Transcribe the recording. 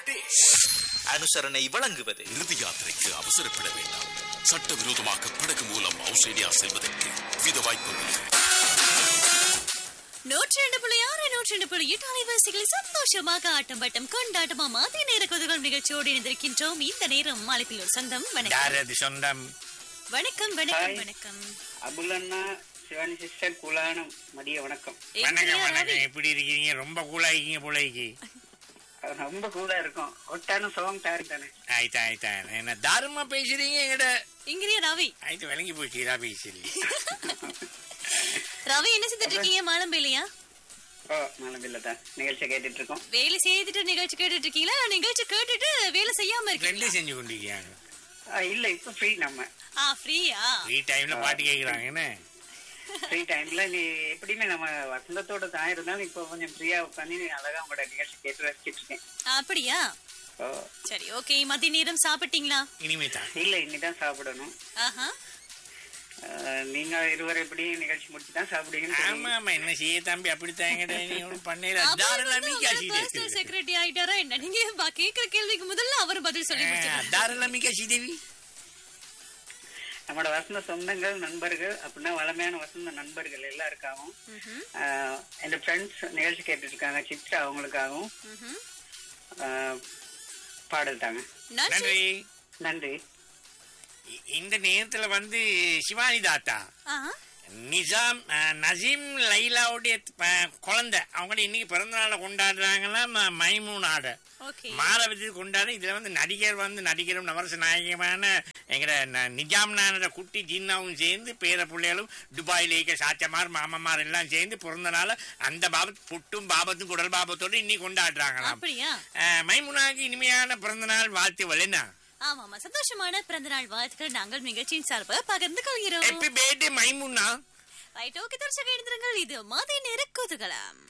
வெங்கடேஷ் அனுசரணை வழங்குவது இறுதி யாத்திரைக்கு அவசரப்பட வேண்டாம் சட்டவிரோதமாக படகு மூலம் ஆஸ்திரேலியா செல்வதற்கு வித வாய்ப்புள்ளது நூற்றி ரெண்டு புள்ளி ஆறு நூற்றி ரெண்டு புள்ளி எட்டு அலைவாசிகளில் சந்தோஷமாக ஆட்டம் பட்டம் கொண்டாட்டமா மாதிரி நேர கொதுகள் நிகழ்ச்சியோடு இணைந்திருக்கின்றோம் இந்த நேரம் மாலைப்பில் ஒரு சொந்தம் வணக்கம் யாரது சொந்தம் வணக்கம் வணக்கம் ஹாய். வணக்கம் அபுலண்ணா சிவானி சிஸ்டர் குலானம் மதிய வணக்கம் எங்கேயா வணக்கம் ரவி? வணக்கம் எப்படி இருக்கீங்க ரொம்ப கூலாயிக்கீங்க போலைக்கு அது ரொம்ப கூலா இருக்கும் ஒட்டான சோங் தாரி தானே ஆயிட்டா ஆயிட்டா என்ன தாருமா பேசுறீங்க எங்கட இங்கேயா ரவி ஆயிட்டு விளங்கி போச்சு இதா பேசுறீங்க ரவி என்ன செஞ்சுட்டு இருக்கீங்க மாலம்பேலையா ஓ மலம்பில்ல தான் நிகழ்ச்சி கேட்டுட்டு இருக்கோம் வேலை செய்துட்டு நிகழ்ச்சி கேட்டுட்டு இருக்கீங்களா நிகழ்ச்சி கேட்டுட்டு வேலை செய்யாம இருக்கீங்களா ரெண்டு செஞ்சு கொண்டிருக்காங்க ஆ, இல்ல இப்ப ஃப்ரீ நம்ம ஆ ஃப்ரீயா ஃப்ரீ டைம்ல பாட்டு கேக்குறாங்க என்ன ஃப்ரீ டைம்ல நீ எப்படியுமே நம்ம வசந்தத்தோட தான் இருந்தாலும் இப்போ கொஞ்சம் ஃப்ரீயா உட்காந்து நீ அழகா உங்களோட நிகழ்ச்சி கேட்டு ரசிச்சிட்டு இருக்கேன் அப்படியா ஓ சரி ஓகே மதிய நேரம் சாப்பிட்டீங்களா இனிமே தான் இல்ல இனிதான் சாப்பிடணும் ஆஹா ஆ, நீங்க இருவர் எப்படி நிகழ்ச்சி முடிச்சு தான் சாப்பிடுவீங்கன்னு ஆமா தெரியும். ஆமா என்ன செய்ய தம்பி அப்படித்தான் எங்கட நீ ஒன்றும் பண்ணல தாராளமே பர்சனல் செக்ரட்டரி ஆயிட்டாரா என்ன நீங்க பா- கேக்குற கேள்விக்கு முதல்ல அவர் பதில் சொல்லி முடிச்சிருக்காரு தாராளமே காசி தேவி நம்மளோட வசந்த சொந்தங்கள் நண்பர்கள் அப்படின்னா வளமையான வசந்த நண்பர்கள் எல்லாருக்காகவும் ஆஹ் என் ஃப்ரெண்ட்ஸ் நிகழ்ச்சி கேட்டுட்டு இருக்காங்க சித்ரா அவங்களுக்காகவும் ஆஹ் பாடல் தாங்க நன்றி நன்றி நன்றி இ- இந்த நேரத்துல வந்து சிவானி தாத்தா ஆஹா நிசாம் அஹ், நசீம் லைலாவுடைய அஹ், குழந்தை அவங்க இன்னைக்கு பிறந்த நாளை கொண்டாடுறாங்கன்னா ம- மைமூனாட ஓகே மாரவதி கொண்டாடு இதுல வந்து நடிகர் வந்து நடிகரும் நவரச நாயகமான எங்கட ந- நிஜாம் நானோட குட்டி ஜின்னாவும் சேர்ந்து பேர பிள்ளைகளும் துபாயில இருக்க சாச்சமார் மாமமார் எல்லாம் சேர்ந்து பிறந்த நாள அந்த பாபத் புட்டும் பாபத்தும் குடல் பாபத்தோடு இன்னைக்கு கொண்டாடுறாங்களாம் அப்படியா அஹ், மைமுனாக்கு இனிமையான பிறந்த நாள் வாழ்த்துவல் என்ன ஆமாமா சந்தோஷமான பிறந்த நாள் வாழ்த்துக்கள் நாங்கள் நிகழ்ச்சியின் சார்பாக பகிர்ந்து கொள்கிறோம் happy birthday Maimuna right okay தர்ஷக எழுந்திருங்கள் இது மதிய நேர குதூகலம்